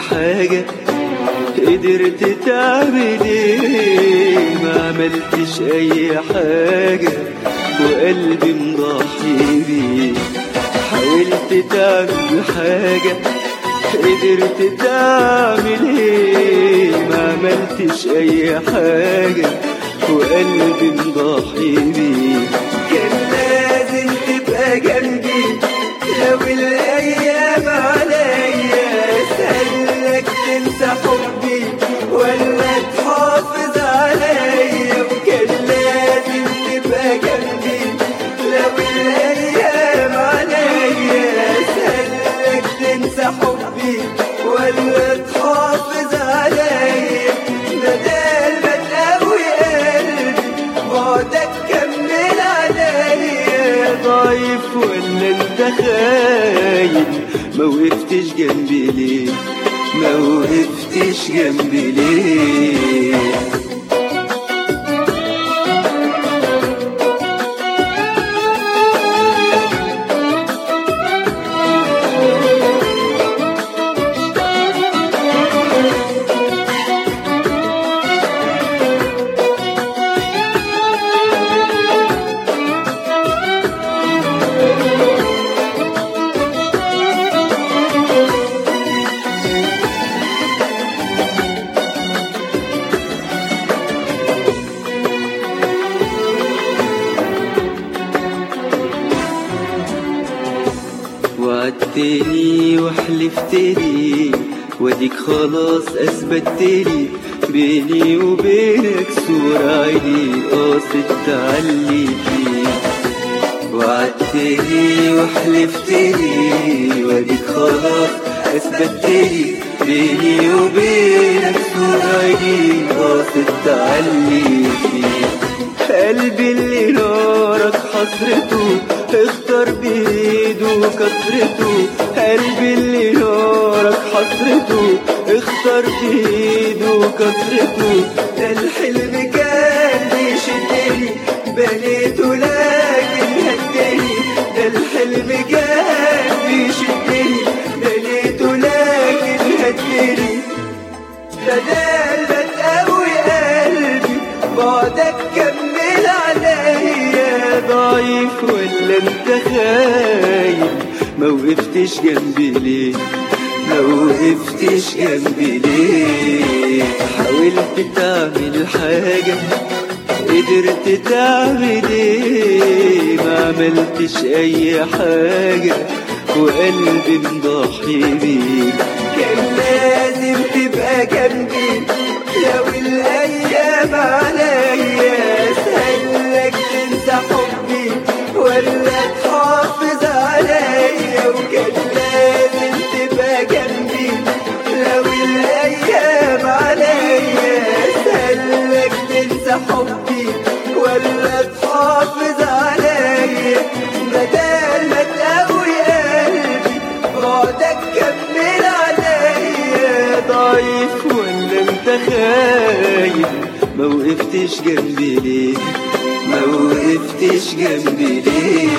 حاجة قدرت تعمل ايه ما عملتش اي حاجة وقلبي مضحي بيه حاولت تعمل حاجة قدرت تعمل ايه ما عملتش اي حاجة وقلبي مضحي بيه كان لازم تبقى جنبي لو الايام عليا اسالك تنسى حبي ولا تحافظ عليا وكان لازم تبقى جنبي لو الايام عليا اسالك تنسى حبي ولا تحافظ عليا بدل ما تقوي قلبي بعدك كمل عليا ضعيف ولا انت خايف ما وقفتش جنبي ليه ما وقفتش جنبي ليه وعدتني وحلفتني وديك خلاص اثبتني بيني وبينك صورة عيني قاصد تعلي فيه وعدتني وحلفتني وديك خلاص اثبتني بيني وبينك صورة عيني قاصد تعلي فيه قلبي اللي نارك حسرته اختار بايده كسرته قلبي اللي نارك حسرته اختار بايده كسرته ده الحلم كان بيشدني بنيته لكن هدني ده الحلم كان بيشدني بنيته لكن هدني بدل ما تقوي قلبي بعدك كمل عليا ضعيف ولا انت خايف ما وقفتش جنبي ليه ما وقفتش جنبي ليه حاولت تعمل حاجة قدرت تعمل ايه ما عملتش اي حاجة وقلبي مضحي بيه كان لازم تبقى جنبي لو الايام عليا اسالك تنسى حبي ولا تحافظ عليا وكان لازم تبقى جنبي لو الايام عليا اسالك تنسى حبي ولا تحافظ عليا بدل ما تقوي قلبي بعدك كمل عليا ضعيف ولا انت خايف ما وقفتش جنبي ليه ما وقفتش جنبي ليه